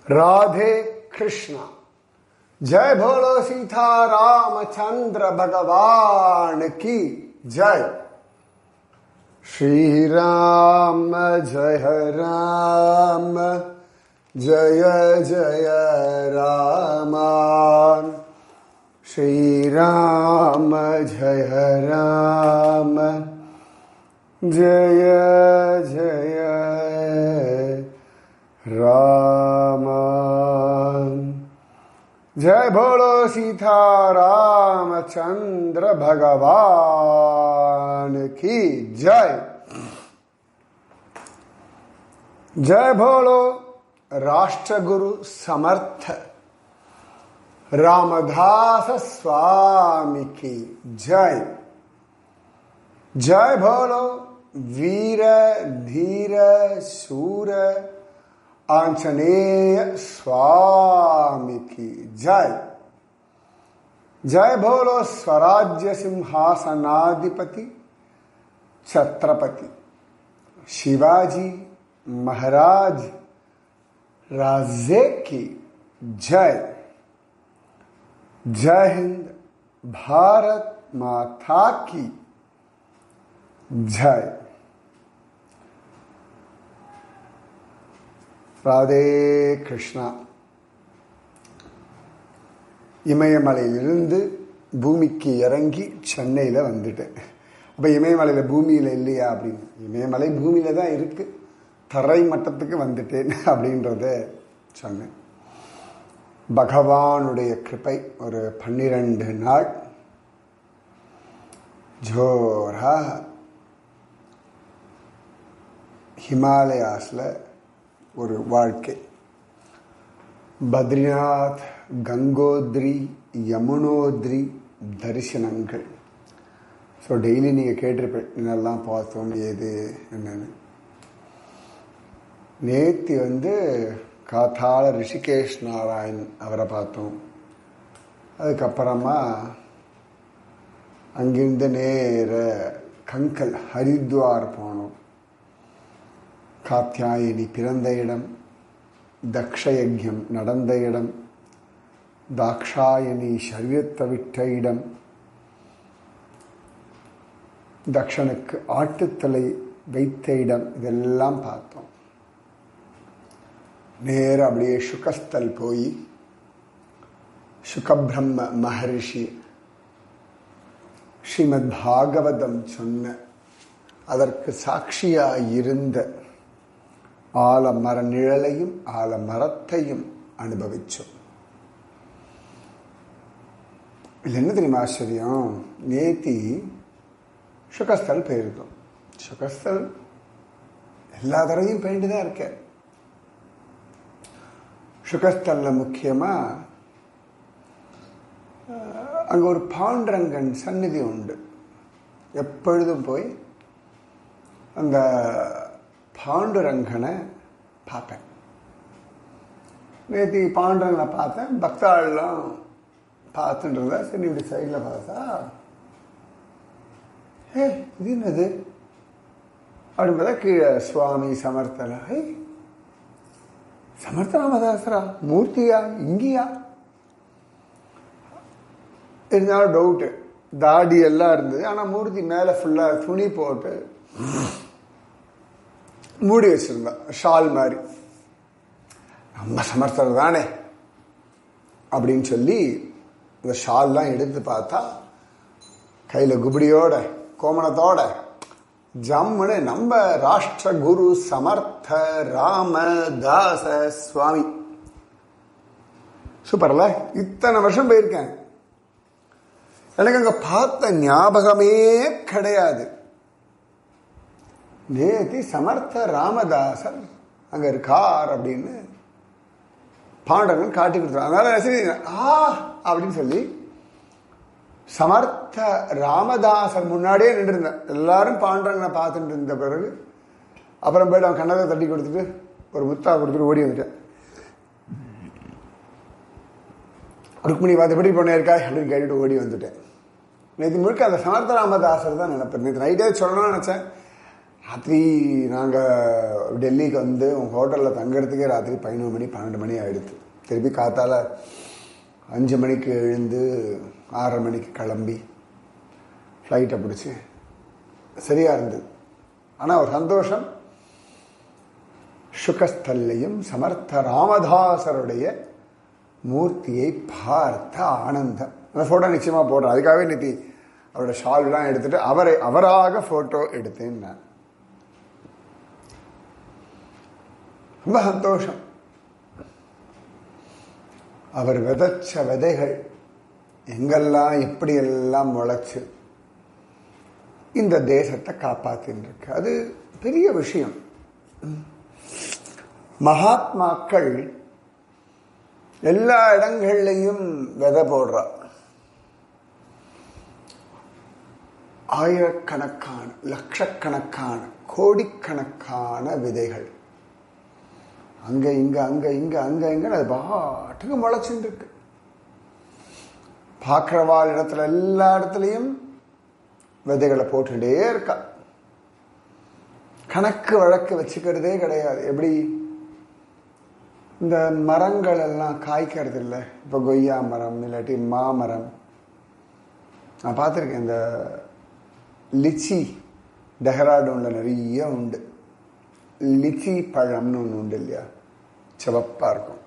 राधे कृष्णा जय भोलो सीता रामचंद्र भगवान की जय श्री राम जय राम जय जय राम श्री राम जय राम जय जय राम जय भोलो सीता रामचंद्र भगवान की जय जय भोलो राष्ट्रगुरु समर्थ रामदास स्वामी की जय जय भोलो वीर धीर शूर आंजनेय स्वामी की जय जय भोलो स्वराज्य सिंहासनाधिपति छत्रपति शिवाजी महाराज राजे की जय जय हिंद भारत माता की जय ராதே கிருஷ்ணா இமயமலையிலிருந்து பூமிக்கு இறங்கி சென்னையில் வந்துட்டேன் அப்போ இமயமலையில் பூமியில் இல்லையா அப்படின்னு இமயமலை பூமியில் தான் இருக்கு தரை மட்டத்துக்கு வந்துட்டேன் அப்படின்றத சொன்னேன் பகவானுடைய கிருப்பை ஒரு பன்னிரண்டு நாள் ஜோரா ஹிமாலயாஸில் ஒரு வாழ்க்கை பத்ரிநாத் கங்கோத்ரி யமுனோத்ரி தரிசனங்கள் ஸோ டெய்லி நீங்கள் கேட்டிருப்பேன் என்னெல்லாம் பார்த்தோம் ஏது என்னன்னு நேத்தி வந்து காத்தால ரிஷிகேஷ் நாராயண் அவரை பார்த்தோம் அதுக்கப்புறமா அங்கிருந்து நேர கங்கல் ஹரித்வார் போனோம் காத்தியாயினி பிறந்த இடம் தக்ஷயஜம் நடந்த இடம் தாக்ஷாயணி சரியத்தை விட்ட இடம் தக்ஷனுக்கு ஆட்டுத்தலை வைத்த இடம் இதெல்லாம் பார்த்தோம் நேர அப்படியே சுகஸ்தல் போய் சுகபிரம்ம மகரிஷி ஸ்ரீமத் பாகவதம் சொன்ன அதற்கு சாட்சியாய் இருந்த ஆலமர நிழலையும் ஆலமரத்தையும் அனுபவிச்சோம் இது என்ன தெரியுமா ஆச்சரியம் நேத்தி சுகஸ்தல் போயிருந்தோம் சுகஸ்தல் எல்லா தடவையும் போயிட்டு தான் இருக்கேன் சுகஸ்தல்ல முக்கியமா அங்க ஒரு பாண்டரங்கன் சந்நிதி உண்டு எப்பொழுதும் போய் அந்த பாண்டுரங்கனை பார்ப்பேன் நேற்று பாண்டுரங்கனை பார்த்தேன் பக்தாள்லாம் பார்த்துன்றத சரி இப்படி சைடில் பார்த்தா ஏ இது என்னது அப்படின்னு பார்த்தா கீழே சுவாமி சமர்த்தல ஹே சமர்த்த ராமதாசரா மூர்த்தியா இங்கேயா இருந்தாலும் டவுட்டு தாடி எல்லாம் இருந்தது ஆனால் மூர்த்தி மேலே ஃபுல்லாக துணி போட்டு மூடி வச்சிருந்தா ஷால் மாதிரி நம்ம சமர்த்தர் தானே அப்படின்னு சொல்லி இந்த ஷால்லாம் எடுத்து பார்த்தா கையில் குபடியோட கோமணத்தோட ஜம்முன்னு நம்ம ராஷ்டிர குரு சமர்த்த ராமதாச சுவாமி சூப்பர்ல இத்தனை வருஷம் போயிருக்கேன் எனக்கு அங்க பார்த்த ஞாபகமே கிடையாது நேத்தி சமர்த்த ராமதாசன் அங்க இருக்கார் அப்படின்னு பாண்டவன் காட்டி கொடுத்தார் அதனால சரி ஆ அப்படின்னு சொல்லி சமர்த்த ராமதாசர் முன்னாடியே நின்றுருந்தேன் எல்லாரும் பாண்டவனை பார்த்துட்டு இருந்த பிறகு அப்புறம் போயிட்டு அவன் கண்ணதை தட்டி கொடுத்துட்டு ஒரு முத்தா கொடுத்துட்டு ஓடி வந்துட்டேன் ருக்மிணி பார்த்து எப்படி பொண்ணு இருக்கா அப்படின்னு கேட்டுட்டு ஓடி வந்துட்டேன் நேற்று முழுக்க அந்த சமர்த்த ராமதாசர் தான் நினைப்பேன் நேற்று நைட்டே சொல்லணும்னு நினச்சேன் ராத்திரி நாங்கள் டெல்லிக்கு வந்து உங்கள் ஹோட்டலில் தங்குறதுக்கே ராத்திரி பதினோரு மணி பன்னெண்டு மணி ஆயிடுது திருப்பி காத்தால அஞ்சு மணிக்கு எழுந்து ஆறரை மணிக்கு கிளம்பி ஃப்ளைட்டை பிடிச்சி சரியாக இருந்தது ஆனால் ஒரு சந்தோஷம் சுகஸ்தல்லையும் சமர்த்த ராமதாசருடைய மூர்த்தியை பார்த்த ஆனந்தம் அந்த ஃபோட்டோ நிச்சயமாக போடுறேன் அதுக்காகவே நேற்று அவரோட ஷால்லாம் எடுத்துட்டு அவரை அவராக ஃபோட்டோ எடுத்தேன் நான் ரொம்ப சந்தோஷம் அவர் விதைச்ச விதைகள் எங்கெல்லாம் எப்படியெல்லாம் முளைச்சு இந்த தேசத்தை காப்பாத்தின்னு இருக்கு அது பெரிய விஷயம் மகாத்மாக்கள் எல்லா இடங்கள்லையும் விதை போடுறா ஆயிரக்கணக்கான லட்சக்கணக்கான கோடிக்கணக்கான விதைகள் அங்க இங்க அங்க இங்க அங்க இங்க அது பாட்டுக்கு முளைச்சுட்டு இருக்கு பார்க்கிறவாள் இடத்துல எல்லா இடத்துலையும் விதைகளை போட்டுட்டே இருக்கா கணக்கு வழக்கு வச்சுக்கிறதே கிடையாது எப்படி இந்த மரங்கள் எல்லாம் காய்க்கிறது இல்லை இப்போ கொய்யா மரம் இல்லாட்டி மாமரம் நான் பார்த்துருக்கேன் இந்த லிச்சி டெஹ்ராடூனில் நிறைய உண்டு லிச்சி பழம்னு ஒன்று உண்டு இல்லையா சிவப்பாக இருக்கும்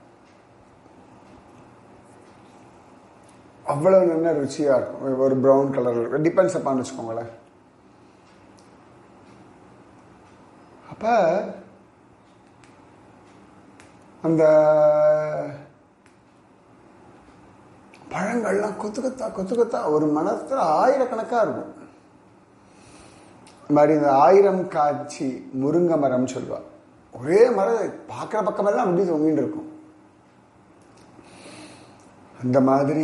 அவ்வளவு நல்ல ருச்சியாக இருக்கும் ஒரு ப்ரௌன் கலரில் டிபெண்ட்ஸ் அப்பான்னு வச்சுக்கோங்களேன் அப்போ அந்த பழங்கள்லாம் கொத்து கொத்தா கொத்து கொத்தா ஒரு மனத்தில் ஆயிரக்கணக்காக இருக்கும் மாதிரி இந்த ஆயிரம் காட்சி முருங்கை மரம் சொல்லுவா ஒரே மரம் பார்க்குற பக்கமெல்லாம் அப்படி தொங்கிட்டு இருக்கும் அந்த மாதிரி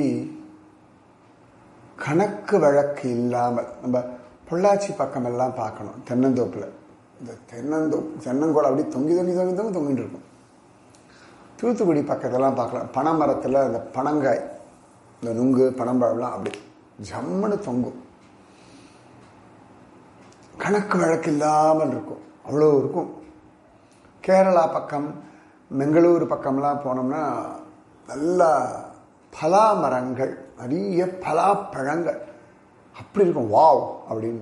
கணக்கு வழக்கு இல்லாமல் நம்ம பொள்ளாச்சி பக்கமெல்லாம் பார்க்கணும் தென்னந்தோப்பில் இந்த தென்னந்தோப்பு தென்னங்கோளம் அப்படி தொங்கி தொங்கி தொங்கி தொங்கி தொங்கிட்டு இருக்கும் தூத்துக்குடி பக்கத்தெல்லாம் பார்க்கலாம் பனைமரத்தில் அந்த பனங்காய் இந்த நுங்கு பனம்பழம்லாம் அப்படி ஜம்முன்னு தொங்கும் கணக்கு வழக்கு இல்லாமல் இருக்கும் அவ்வளோ இருக்கும் கேரளா பக்கம் பெங்களூர் பக்கம்லாம் போனோம்னா நல்லா பலா மரங்கள் நிறைய பலாப்பழங்கள் அப்படி இருக்கும் வாவ் அப்படின்னு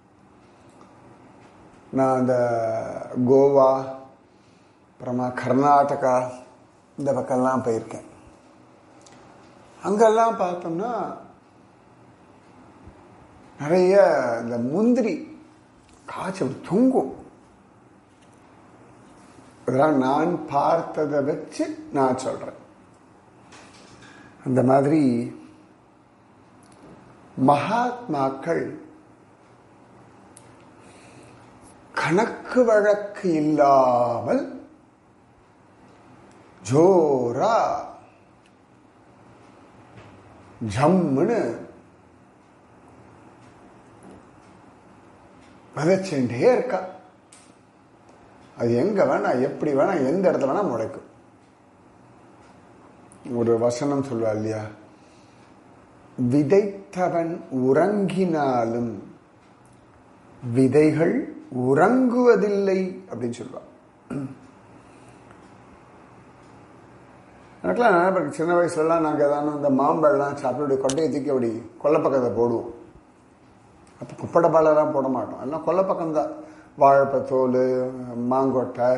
நான் அந்த கோவா அப்புறமா கர்நாடகா இந்த பக்கம்லாம் போயிருக்கேன் அங்கெல்லாம் பார்த்தோம்னா நிறைய இந்த முந்திரி காய்ச்சி அப்படி தொங்கும் இதெல்லாம் நான் பார்த்ததை வச்சு நான் சொல்றேன் அந்த மாதிரி மகாத்மாக்கள் கணக்கு வழக்கு இல்லாமல் ஜோரா ஜம்முன்னு விதைச்சுட்டே இருக்கா அது எங்க வேணா எப்படி வேணா எந்த இடத்துல வேணா முளைக்கும் ஒரு வசனம் சொல்வா இல்லையா விதைத்தவன் உறங்கினாலும் விதைகள் உறங்குவதில்லை அப்படின்னு சொல்லுவா எனக்குலாம் நினைப்பேன் சின்ன வயசுலலாம் நாங்கள் ஏதாவது இந்த மாம்பழம்லாம் சாப்பிட்டு கொட்டையை தூக்கி அப்படி கொல்லப்பக்கத்தை போடுவோம் அப்போ குப்படை பாலெல்லாம் போட மாட்டோம் எல்லாம் கொல்லப்பக்கம் தான் வாழைப்பத்தோல் மாங்கொட்டை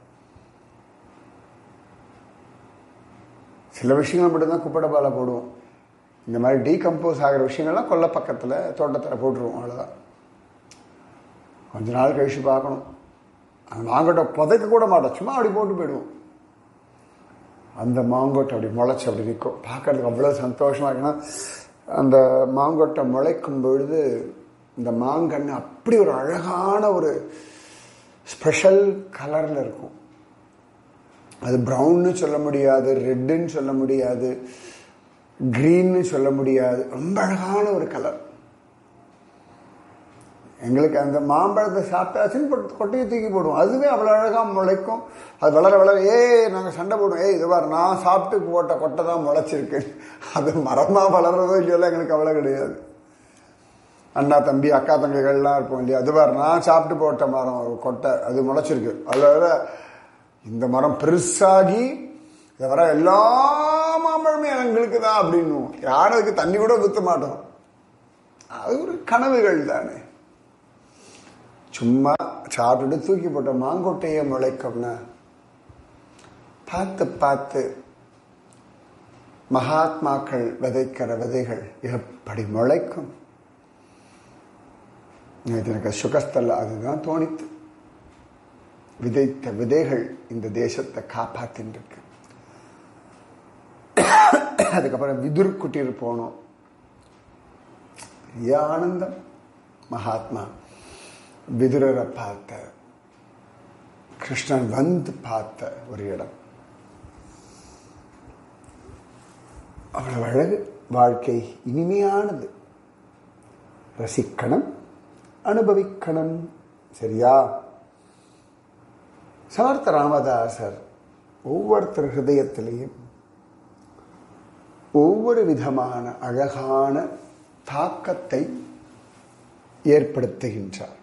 சில விஷயங்கள் மட்டும்தான் குப்படை பாலை போடுவோம் இந்த மாதிரி டீகம்போஸ் ஆகிற விஷயங்கள்லாம் கொல்ல பக்கத்தில் தோட்டத்தில் போட்டுருவோம் அவ்வளோதான் கொஞ்ச நாள் கழிச்சு பார்க்கணும் அந்த மாங்கொட்டை புதைக்க கூட மாட்டோம் சும்மா அப்படி போட்டு போயிடுவோம் அந்த மாங்கொட்டை அப்படி முளைச்சி அப்படி நிற்கும் பார்க்கறதுக்கு அவ்வளோ சந்தோஷமாக இருக்குன்னா அந்த மாங்கொட்டை முளைக்கும் பொழுது இந்த மாங்கன்று அப்படி ஒரு அழகான ஒரு ஸ்பெஷல் கலரில் இருக்கும் அது ப்ரௌன்னு சொல்ல முடியாது ரெட்டுன்னு சொல்ல முடியாது க்ரீன்னு சொல்ல முடியாது ரொம்ப அழகான ஒரு கலர் எங்களுக்கு அந்த மாம்பழத்தை சாப்பிட்டாச்சுன்னு கொட்- கொட்டையை தூக்கி போடுவோம் அதுவே அவ்வளோ அழகாக முளைக்கும் அது வளர வளர ஏய் நாங்கள் சண்டை போடுவோம் ஏய் இது பாரு நான் சாப்பிட்டு போட்ட கொட்டை தான் முளைச்சிருக்கு அது மரமாக வளர்றதோ இல்லையோ எங்களுக்கு அவ்வளோ கிடையாது அண்ணா தம்பி அக்கா தங்கைகள்லாம் இருப்போம் இல்லையா அது வேறு நான் சாப்பிட்டு போட்ட மரம் ஒரு கொட்டை அது முளைச்சிருக்கு அதில் வேற இந்த மரம் பெருசாகி இதை வர எல்லா மாம்பழமே எங்களுக்கு தான் அப்படின்னும் யாரும் அதுக்கு தண்ணி கூட ஊற்ற மாட்டோம் அது ஒரு கனவுகள் தானே சும்மா சாப்பிட்டுட்டு தூக்கி போட்ட மாங்கொட்டையை முளைக்கும்னா பார்த்து பார்த்து மகாத்மாக்கள் விதைக்கிற விதைகள் எப்படி முளைக்கும் நேத்து எனக்கு சுகஸ்தல்ல அதுதான் தோணித்து விதைத்த விதைகள் இந்த தேசத்தை காப்பாத்தின்னு இருக்கு அதுக்கப்புறம் விதுர் குட்டிர் போனோம் பெரிய ஆனந்தம் மகாத்மா விதுரரை பார்த்த கிருஷ்ணன் வந்து பார்த்த ஒரு இடம் அவ்வளவு அழகு வாழ்க்கை இனிமையானது ரசிக்கணும் அனுபவிக்கணும் சரியா சமர்த்த ராமதாசர் ஒவ்வொருத்தர் ஹிருதயத்திலையும் ஒவ்வொரு விதமான அழகான தாக்கத்தை ஏற்படுத்துகின்றார்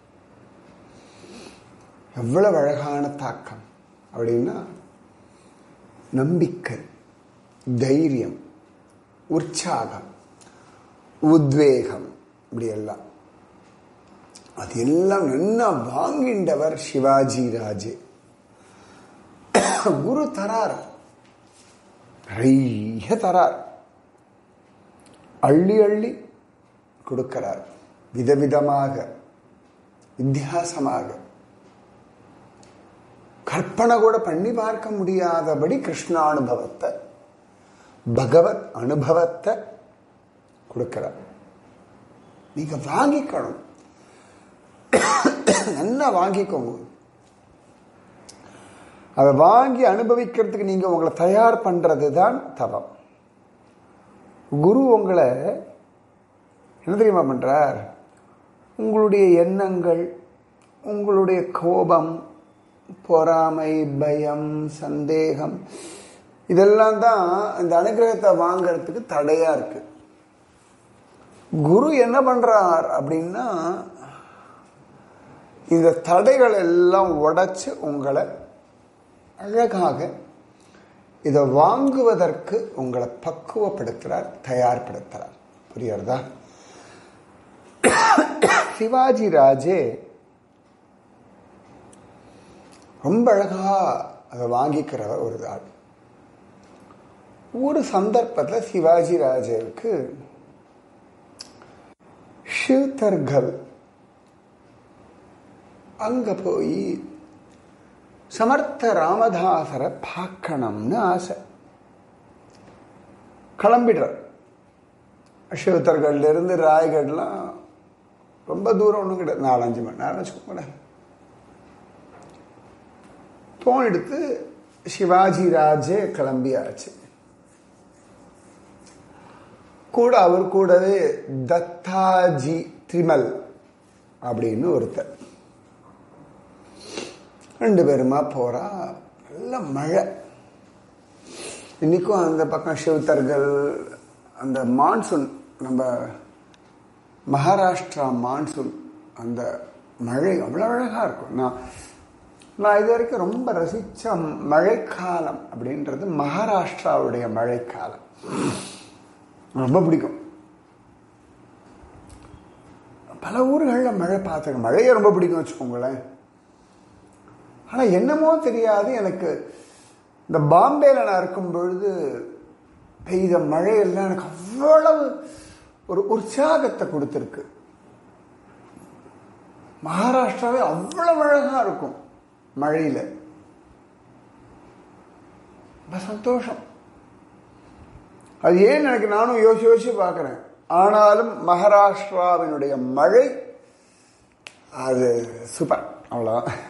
எவ்வளவு அழகான தாக்கம் அப்படின்னா நம்பிக்கை தைரியம் உற்சாகம் உத்வேகம் இப்படி எல்லாம் அது எல்லாம் நல்லா வாங்கின்றவர் சிவாஜி ராஜே குரு தரார் நிறைய தரார் அள்ளி அள்ளி கொடுக்கிறார் விதவிதமாக வித்தியாசமாக கற்பனை கூட பண்ணி பார்க்க முடியாதபடி கிருஷ்ணானுபவத்தை பகவத் அனுபவத்தை கொடுக்கிறார் நீங்க வாங்கிக்கணும் நல்லா வாங்கிக்கோங்க அதை வாங்கி அனுபவிக்கிறதுக்கு நீங்க உங்களை தயார் பண்றது தான் தவம் குரு உங்களை என்ன தெரியுமா பண்றார் உங்களுடைய எண்ணங்கள் உங்களுடைய கோபம் பொறாமை பயம் சந்தேகம் இதெல்லாம் தான் இந்த அனுகிரகத்தை வாங்கறதுக்கு தடையா இருக்கு குரு என்ன பண்றார் அப்படின்னா இந்த தடைகள் எல்லாம் உடைச்சு உங்களை அழகாக இதை வாங்குவதற்கு உங்களை பக்குவப்படுத்துறார் தயார்படுத்துறார் புரியுறதா சிவாஜி ராஜே ரொம்ப அழகா அதை வாங்கிக்கிறவர் ஒரு ஆள் ஒரு சந்தர்ப்பத்தில் சிவாஜி ராஜேவுக்கு ஷிவ்தர்கள் அங்க போய் சமர்த்த ராமதாசரை பார்க்கணும்னு ஆசை கிளம்பிடுறார் சிவத்தர்கள்ல இருந்து ராய்கட்லாம் ரொம்ப தூரம் ஒன்றும் கிடையாது நாலஞ்சு மணி நேரம் வச்சுக்கோங்களேன் போன் எடுத்து சிவாஜி ராஜே கிளம்பியாச்சு கூட அவர் கூடவே தத்தாஜி திரிமல் அப்படின்னு ஒருத்தர் ரெண்டு பேருமா போறா நல்ல மழை இன்னைக்கும் அந்த பக்கம் சிவத்தர்கள் அந்த மான்சூன் நம்ம மகாராஷ்டிரா மான்சூன் அந்த மழை அவ்வளோ அழகாக இருக்கும் நான் நான் இது வரைக்கும் ரொம்ப ரசித்த மழைக்காலம் அப்படின்றது மகாராஷ்டிராவுடைய மழைக்காலம் ரொம்ப பிடிக்கும் பல ஊர்களில் மழை பார்த்துருக்கேன் மழையே ரொம்ப பிடிக்கும் வச்சுக்கோங்களேன் ஆனால் என்னமோ தெரியாது எனக்கு இந்த பாம்பேல நான் இருக்கும் பொழுது பெய்த மழையெல்லாம் எனக்கு அவ்வளவு ஒரு உற்சாகத்தை கொடுத்துருக்கு மகாராஷ்டிராவே அவ்வளவு அழகா இருக்கும் மழையில ரொம்ப சந்தோஷம் அது ஏன் எனக்கு நானும் யோசிச்சு யோசிச்சு பார்க்குறேன் ஆனாலும் மகாராஷ்டிராவினுடைய மழை அது சூப்பர் அவ்வளோதான்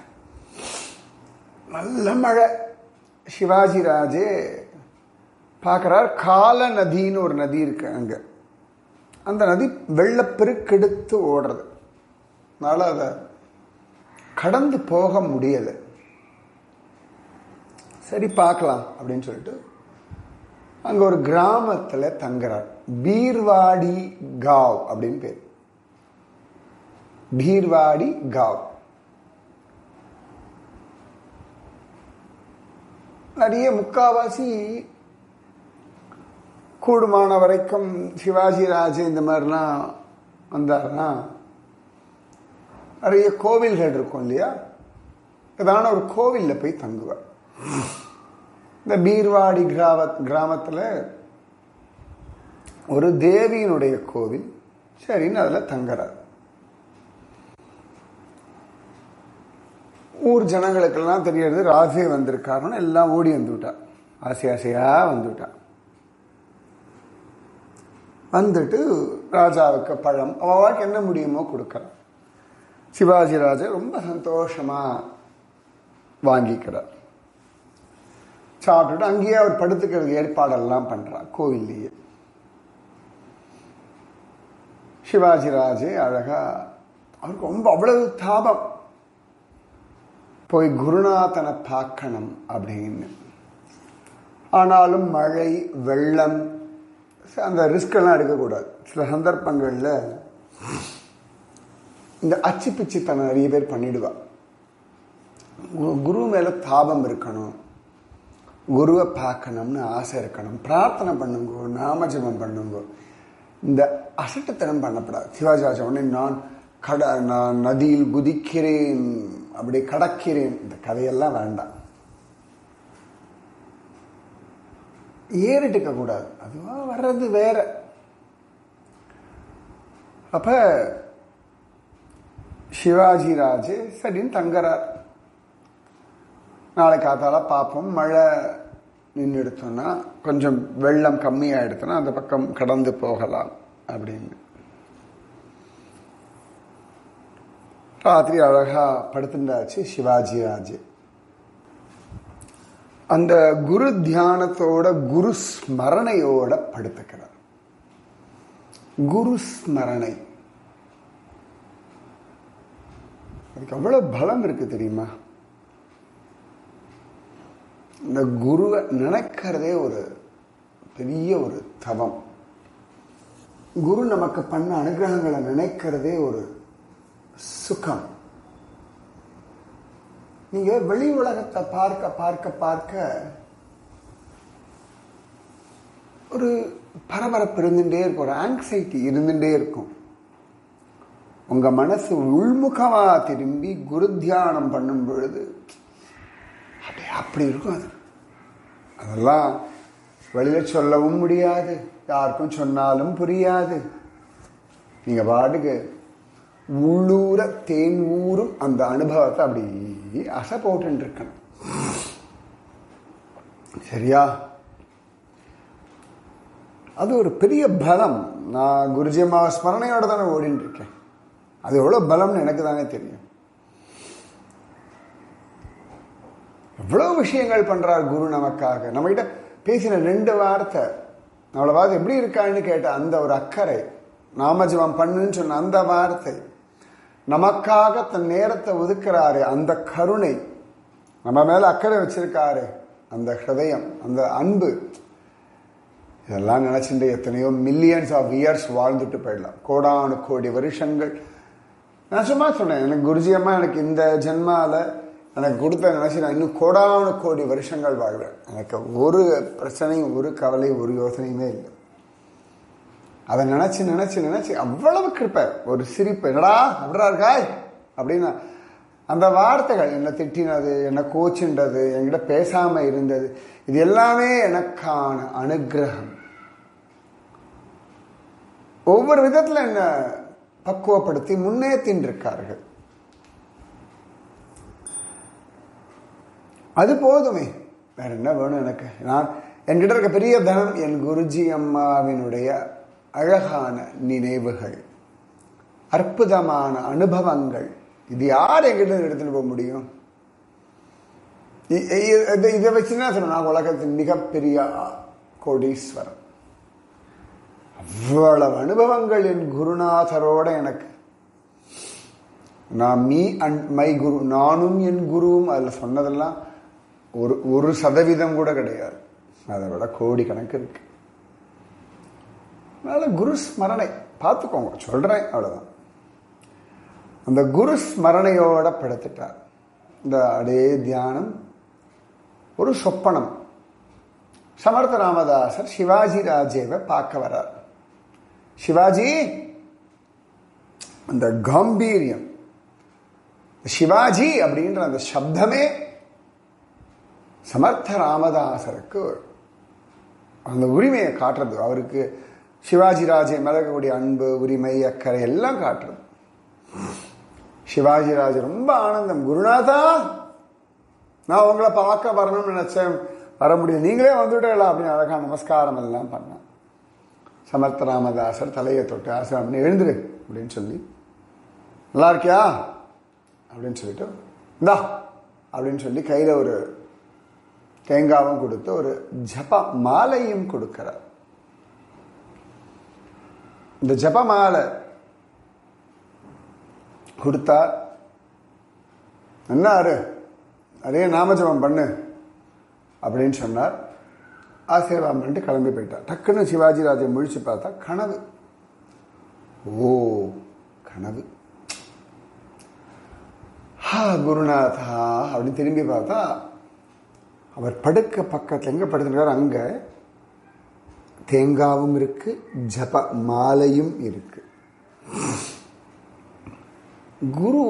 நல்ல மழை சிவாஜி ராஜே பார்க்குறார் கால நதின்னு ஒரு நதி இருக்கு அங்கே அந்த நதி வெள்ளப்பெருக்கெடுத்து ஓடுறது அதனால் அதை கடந்து போக முடியலை சரி பார்க்கலாம் அப்படின்னு சொல்லிட்டு அங்கே ஒரு கிராமத்தில் தங்குறார் பீர்வாடி காவ் அப்படின்னு பேர் பீர்வாடி காவ் நிறைய முக்காவாசி கூடுமான வரைக்கும் சிவாஜி ராஜே இந்த மாதிரிலாம் வந்தாருன்னா நிறைய கோவில்கள் இருக்கும் இல்லையா ஏதான ஒரு கோவிலில் போய் தங்குவார் இந்த பீர்வாடி கிராம கிராமத்தில் ஒரு தேவியினுடைய கோவில் சரின்னு அதில் தங்குறார் ஊர் ஜனங்களுக்கெல்லாம் தெரியறது ராஜே வந்திருக்காருன்னு எல்லாம் ஓடி வந்துவிட்டா ஆசை ஆசையா வந்துவிட்டா வந்துட்டு ராஜாவுக்கு பழம் அவளுக்கு என்ன முடியுமோ கொடுக்கலாம் சிவாஜி ராஜா ரொம்ப சந்தோஷமா வாங்கிக்கிறார் சாப்பிட்டுட்டு அங்கேயே அவர் படுத்துக்கிறது ஏற்பாடெல்லாம் பண்றார் கோவில்லையே சிவாஜி ராஜே அழகா அவருக்கு ரொம்ப அவ்வளவு தாபம் போய் குருநாதனை பார்க்கணும் அப்படின்னு ஆனாலும் மழை வெள்ளம் அந்த ரிஸ்க் எல்லாம் எடுக்கக்கூடாது சில சந்தர்ப்பங்களில் இந்த அச்சு பிச்சுத்தனம் நிறைய பேர் பண்ணிடுவா குரு மேல தாபம் இருக்கணும் குருவை பார்க்கணும்னு ஆசை இருக்கணும் பிரார்த்தனை பண்ணுங்க நாமஜபம் பண்ணுங்க இந்த அசட்டுத்தனம் பண்ணப்படாது சிவாஜி ராஜா உடனே நான் கட நான் நதியில் குதிக்கிறேன் அப்படி கடக்கிறேன் இந்த கதையெல்லாம் வேண்டாம் ஏறிட்டுக்க கூடாது அதுவா வர்றது வேற அப்ப சிவாஜி ராஜே சரின்னு தங்குறார் நாளை காத்தால பார்ப்போம் மழை நின்று எடுத்தோம்னா கொஞ்சம் வெள்ளம் கம்மியாக எடுத்தோம்னா அந்த பக்கம் கடந்து போகலாம் அப்படின்னு ராத்திரி அழகா படுத்துட்டாச்சு சிவாஜி ராஜே அந்த குரு தியானத்தோட குரு ஸ்மரணையோட படுத்துக்கிறார் குரு ஸ்மரணை அதுக்கு அவ்வளவு பலம் இருக்கு தெரியுமா இந்த குருவை நினைக்கிறதே ஒரு பெரிய ஒரு தவம் குரு நமக்கு பண்ண அனுகிரகங்களை நினைக்கிறதே ஒரு சுகம் நீங்க வெளி உலகத்தை பார்க்க பார்க்க பார்க்க ஒரு பரபரப்பு இருந்துட்டே இருக்கும் ஒரு ஆங்ஸைட்டி இருந்துட்டே இருக்கும் உங்க மனசு உள்முகமா திரும்பி குரு தியானம் பண்ணும் பொழுது அப்படி அப்படி இருக்கும் அது அதெல்லாம் வெளியில சொல்லவும் முடியாது யாருக்கும் சொன்னாலும் புரியாது நீங்க பாட்டுக்கு உள்ளூர தேன் ஊறும் அந்த அனுபவத்தை அப்படி அசை போட்டு இருக்கணும் சரியா அது ஒரு பெரிய பலம் நான் குருஜி அம்மா ஸ்மரணையோட தானே ஓடிட்டு இருக்கேன் அது எவ்வளவு பலம்னு எனக்கு தானே தெரியும் எவ்வளவு விஷயங்கள் பண்றார் குரு நமக்காக நம்ம கிட்ட பேசின ரெண்டு வார்த்தை நம்மளை பார்த்து எப்படி இருக்கான்னு கேட்ட அந்த ஒரு அக்கறை நாமஜபம் பண்ணுன்னு சொன்ன அந்த வார்த்தை நமக்காக தன் நேரத்தை ஒதுக்குறாரு அந்த கருணை நம்ம மேல அக்கறை வச்சிருக்காரு அந்த ஹிருதயம் அந்த அன்பு இதெல்லாம் நினைச்சுட்டு எத்தனையோ மில்லியன்ஸ் ஆஃப் இயர்ஸ் வாழ்ந்துட்டு போயிடலாம் கோடானு கோடி வருஷங்கள் நான் சும்மா சொன்னேன் எனக்கு குருஜி அம்மா எனக்கு இந்த ஜென்மால எனக்கு கொடுத்த நினைச்சு நான் இன்னும் கோடானு கோடி வருஷங்கள் வாழ்வேன் எனக்கு ஒரு பிரச்சனையும் ஒரு கவலையும் ஒரு யோசனையுமே இல்லை அதை நினைச்சு நினைச்சு நினைச்சு அவ்வளவு கிருப்பை ஒரு சிரிப்பு என்னடா அப்படிடா இருக்காய் அப்படின்னா அந்த வார்த்தைகள் என்னை திட்டினது என்னை கோச்சுன்றது என்கிட்ட பேசாம இருந்தது இது எல்லாமே எனக்கான அனுகிரகம் ஒவ்வொரு விதத்துல என்ன பக்குவப்படுத்தி முன்னேற்றின் இருக்கார்கள் அது போதுமே வேற என்ன வேணும் எனக்கு நான் என்கிட்ட இருக்க பெரிய தனம் என் குருஜி அம்மாவினுடைய அழகான நினைவுகள் அற்புதமான அனுபவங்கள் இது யார் எங்கிட்ட எடுத்துட்டு போக முடியும் இதை வச்சுன்னா சொன்ன நான் உலகத்தின் மிகப்பெரிய கோடீஸ்வரன் அவ்வளவு அனுபவங்கள் என் குருநாதரோட எனக்கு நான் மீ அண்ட் மை குரு நானும் என் குருவும் அதில் சொன்னதெல்லாம் ஒரு ஒரு சதவீதம் கூட கிடையாது அதை விட கோடி கணக்கு இருக்கு அதனால குரு ஸ்மரணை பார்த்துக்கோங்க சொல்றேன் அவ்வளவுதான் அந்த குரு ஸ்மரணையோட படுத்துட்டார் இந்த அடே தியானம் ஒரு சொப்பனம் சமர்த்த ராமதாசர் சிவாஜி ராஜேவை பார்க்க வரார் சிவாஜி அந்த காம்பீரியம் சிவாஜி அப்படின்ற அந்த சப்தமே சமர்த்த ராமதாசருக்கு அந்த உரிமையை காட்டுறது அவருக்கு சிவாஜி ராஜே மேல இருக்கக்கூடிய அன்பு உரிமை அக்கறை எல்லாம் காட்டுறது சிவாஜி ராஜ் ரொம்ப ஆனந்தம் குருநாதா நான் உங்களை பார்க்க வரணும்னு நினைச்சேன் வர முடியும் நீங்களே வந்துட்டேலாம் அப்படின்னு அழகா நமஸ்காரம் எல்லாம் பண்ணேன் சமர்த்த ராமதாசர் தலையை தொட்டு ஆசிரம் பண்ணி எழுந்துரு அப்படின்னு சொல்லி நல்லா இருக்கியா அப்படின்னு சொல்லிட்டு இந்தா அப்படின்னு சொல்லி கையில ஒரு தேங்காவும் கொடுத்து ஒரு ஜப மாலையும் கொடுக்கிறார் இந்த ஜப மாலை கொடுத்தார் என்னாரு நிறைய நாமஜபம் பண்ணு அப்படின்னு சொன்னார் ஆசீர்வாதம் பண்ணிட்டு கிளம்பி போயிட்டார் டக்குன்னு சிவாஜி ராஜை முழிச்சு பார்த்தா கனவு ஓ கனவு ஹா குருநாதா அப்படின்னு திரும்பி பார்த்தா அவர் படுக்க பக்கத்தில் எங்க படுத்துருக்காரு அங்க தேங்காவும் இருக்கு ஜப மாலையும் இருக்கு குரு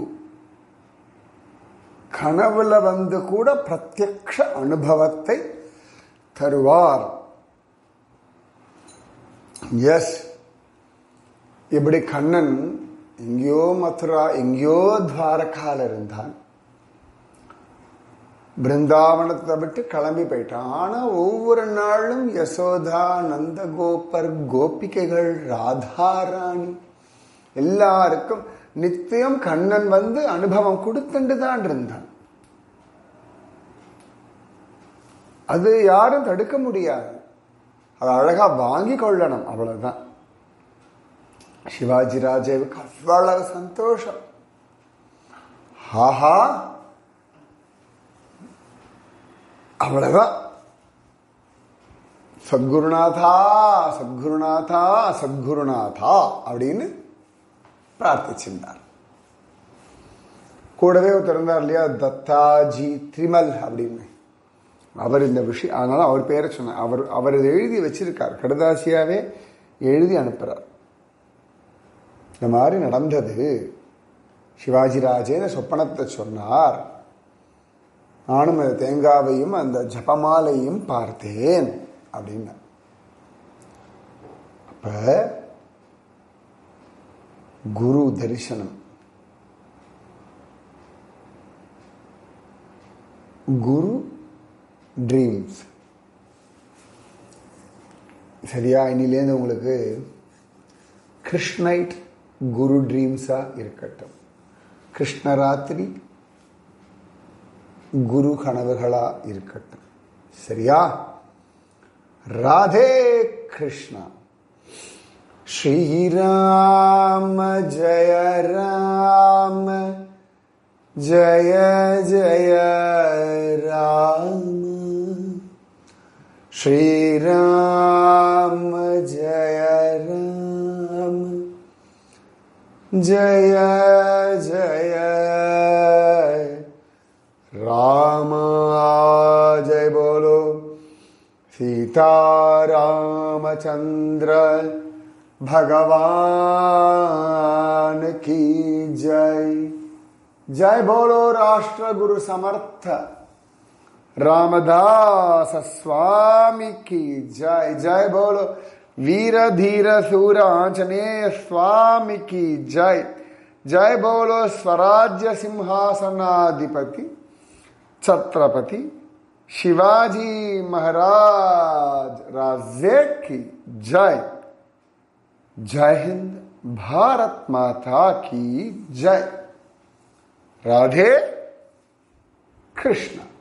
கனவுல வந்து கூட பிரத்யக்ஷ அனுபவத்தை தருவார் எஸ் இப்படி கண்ணன் எங்கேயோ மதுரா எங்கேயோ துவாரகால இருந்தான் பிருந்தாவனத்தை விட்டு கிளம்பி போயிட்டான் ஆனா ஒவ்வொரு நாளும் யசோதா நந்தகோபர் கோபிகைகள் ராதாராணி எல்லாருக்கும் நித்தியம் கண்ணன் வந்து அனுபவம் கொடுத்துட்டு தான் இருந்தான் அது யாரும் தடுக்க முடியாது அதை அழகா வாங்கி கொள்ளணும் அவ்வளவுதான் சிவாஜி ராஜேவுக்கு அவ்வளவு சந்தோஷம் ஆஹா அவ்வளவுதான் சத்குருநாதா சத்குருநாதா சத்குருநாதா அப்படின்னு பிரார்த்திச்சிருந்தார் கூடவே ஒருத்தர் இருந்தார் இல்லையா தத்தாஜி திரிமல் அப்படின்னு அவர் இந்த விஷயம் அதனால அவர் பேரை சொன்னார் அவர் அவர் இதை எழுதி வச்சிருக்கார் கடுதாசியாவே எழுதி அனுப்புறார் இந்த மாதிரி நடந்தது சிவாஜி ராஜே இந்த சொப்பனத்தை சொன்னார் நானும் அந்த தேங்காவையும் அந்த ஜபமாலையும் பார்த்தேன் அப்படின்னு அப்ப குரு தரிசனம் குரு ட்ரீம்ஸ் சரியா இன்னிலேருந்து உங்களுக்கு கிருஷ்ணைட் குரு ட்ரீம்ஸா இருக்கட்டும் கிருஷ்ணராத்திரி குரு கனவுகளா இருக்கட்டும் சரியா ராதே கிருஷ்ணா श्रीराम जय राम जय जय राम श्रीराम जय राम जय जय राम जय बोलो सीतारामचंद्र भगवान की जय जय बोलो राष्ट्र गुरु समर्थ रामदास स्वामी की जय जय बोलो वीर धीर सूर आंजनेय स्वामी की जय जय बोलो स्वराज्य सिंहासनाधिपति छत्रपति शिवाजी महाराज राजे की जय जय हिंद भारत माता की जय राधे कृष्ण